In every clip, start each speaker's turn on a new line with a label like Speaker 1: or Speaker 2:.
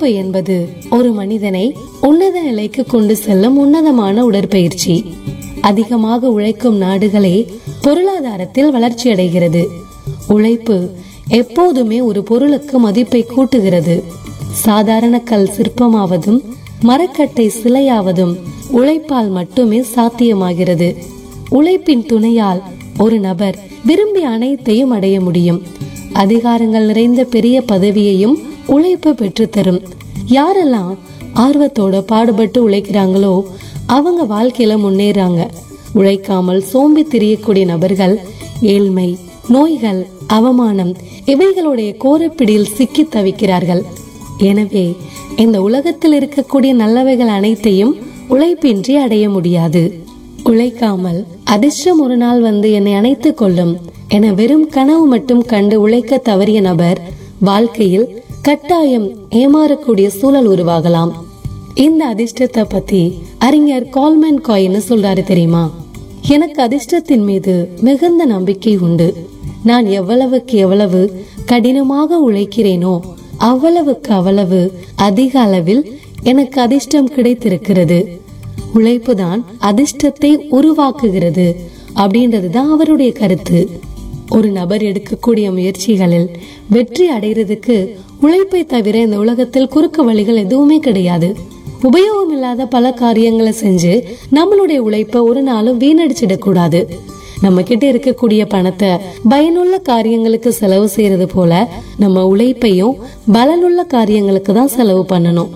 Speaker 1: உழைப்பு என்பது ஒரு மனிதனை உன்னத நிலைக்கு கொண்டு செல்லும் உன்னதமான உடற்பயிற்சி அதிகமாக உழைக்கும் நாடுகளே பொருளாதாரத்தில் வளர்ச்சியடைகிறது உழைப்பு எப்போதுமே ஒரு பொருளுக்கு மதிப்பை கூட்டுகிறது சாதாரண கல் சிற்பமாவதும் மரக்கட்டை சிலையாவதும் உழைப்பால் மட்டுமே சாத்தியமாகிறது உழைப்பின் துணையால் ஒரு நபர் விரும்பி அனைத்தையும் அடைய முடியும் அதிகாரங்கள் நிறைந்த பெரிய பதவியையும் உழைப்பு பெற்றுத்தரும் யாரெல்லாம் ஆர்வத்தோட பாடுபட்டு உழைக்கிறாங்களோ அவங்க வாழ்க்கையில முன்னேறாங்க உழைக்காமல் சோம்பி திரியக்கூடிய நபர்கள் ஏழ்மை நோய்கள் அவமானம் இவைகளுடைய கோரப்பிடியில் சிக்கி தவிக்கிறார்கள் எனவே இந்த உலகத்தில் இருக்கக்கூடிய நல்லவைகள் அனைத்தையும் உழைப்பின்றி அடைய முடியாது உழைக்காமல் அதிர்ஷ்டம் ஒரு நாள் வந்து என்னை அணைத்துக் கொள்ளும் என வெறும் கனவு மட்டும் கண்டு உழைக்க தவறிய நபர் வாழ்க்கையில் கட்டாயம் ஏமாறக்கூடிய சூழல் உருவாகலாம் இந்த அதிர்ஷ்டத்தை பத்தி அறிஞர் கால்மேன் காயின்னு சொல்றாரு தெரியுமா எனக்கு அதிர்ஷ்டத்தின் மீது மிகுந்த நம்பிக்கை உண்டு நான் எவ்வளவுக்கு எவ்வளவு கடினமாக உழைக்கிறேனோ அவ்வளவுக்கு அவ்வளவு அதிக அளவில் எனக்கு அதிர்ஷ்டம் கிடைத்திருக்கிறது உழைப்புதான் அதிர்ஷ்டத்தை உருவாக்குகிறது அப்படின்றதுதான் அவருடைய கருத்து ஒரு நபர் எடுக்கக்கூடிய முயற்சிகளில் வெற்றி அடைகிறதுக்கு உழைப்பை தவிர இந்த உலகத்தில் குறுக்கு வழிகள் எதுவுமே கிடையாது உபயோகம் இல்லாத பல காரியங்களை செஞ்சு நம்மளுடைய உழைப்பை ஒரு நாளும் வீணடிச்சிடக் கூடாது நம்ம கிட்ட இருக்கக்கூடிய பணத்தை பயனுள்ள காரியங்களுக்கு செலவு செய்யறது போல நம்ம உழைப்பையும் பலனுள்ள காரியங்களுக்கு தான் செலவு பண்ணணும்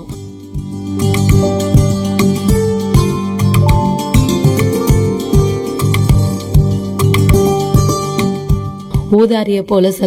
Speaker 1: ஊதாரிய போல சில